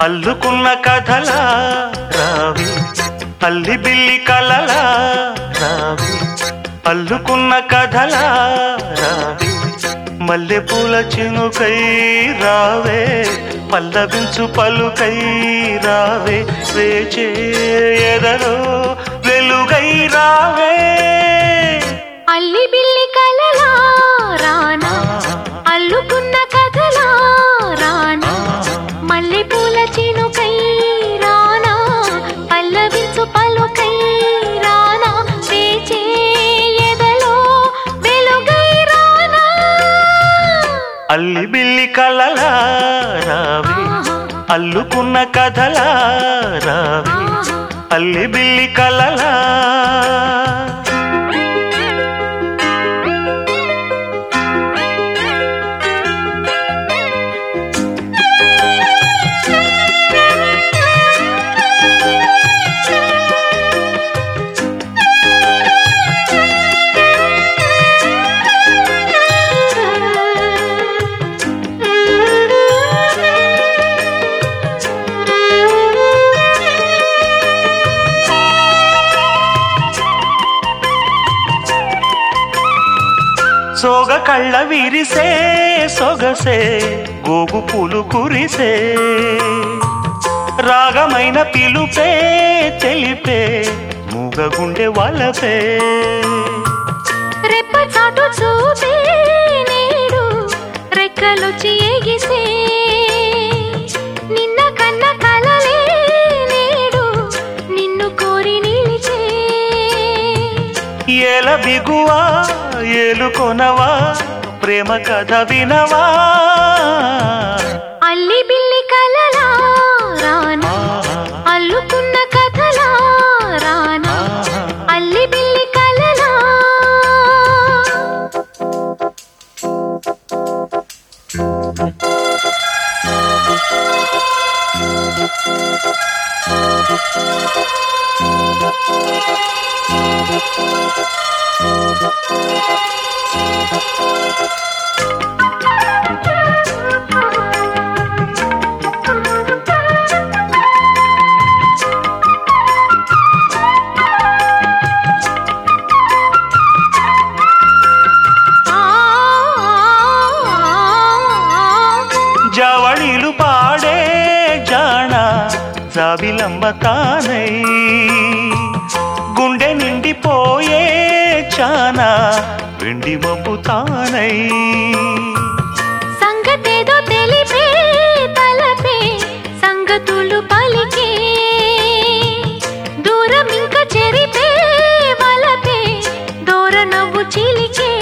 అల్లుకున్న కథలా రావి అల్లి బిల్లి కలలా రావి అల్లుకున్న కథలా రావి మల్లె పూల చినుకై రావే పల్లవించు పలుకై రావే వేచే ఎదలో వెలుగై రావే అల్లి బిల్లి కలలా రానా అల్లుకున్న కథలా రానా మల్లె పూల చినుకై రానా పల్లవించు పలుకై రానా వేచే ఎదలో వెలుగై రానా అల్లి బిల్లి కలలా రావి అల్లుకున్న కథలా రావి అల్లి బిల్లి కలలా సోగ కళ్ళ విరిసే సొగసే గోగు పూలు కురిసే రాగమైన పిలుపే తెలిపే మూగ గుండె వలపే రెప్ప చాటు చూపే నేడు రెక్కలొచ్చి ఎగిసే నిన్న కన్న కలలే నేడు నిన్ను కోరి నిలిచే ఏల బిగువా ఏలుకొనవా ప్రేమ కథ వినవా అల్లి బిల్లి కలలా రానా అల్లుకున్న కథలా రానా అల్లి బిల్లి కలలా ఆ, ఆ, ఆ, జవళిలు పాడే జాణ జాబిలంబ తానై గుండె నిండిపోయే చానా వెండి మబ్బు తానై సంగతేదో తెలిపే తలపే సంగతులు పలికే దూరం ఇంక చెరిపే వలపే దూర నవ్వు చిలికే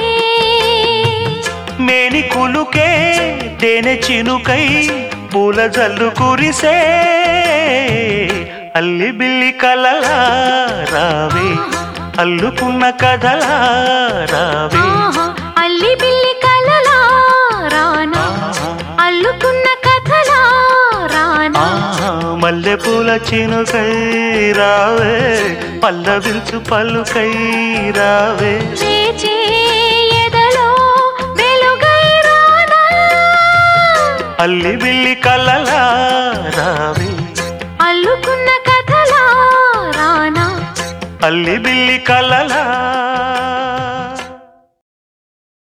మేని కులుకే తేనె చినుకై పూల జల్లు కురిసే అల్లి బిల్లి కలలా రావే అల్లుకున్న కథలా రావే ఆహా, అల్లి బిల్లి కలలా రానా అల్లుకున్న కథలా రానా ఆహా, మల్లె పూల చినుకై రావే పల్లవించు పలుకై రావే లేచే ఎదలో వెలుగై రానా అల్లి బిల్లి కలలా రావే అల్లుకున్న కథలా రానా అల్లి బిల్లి కలలా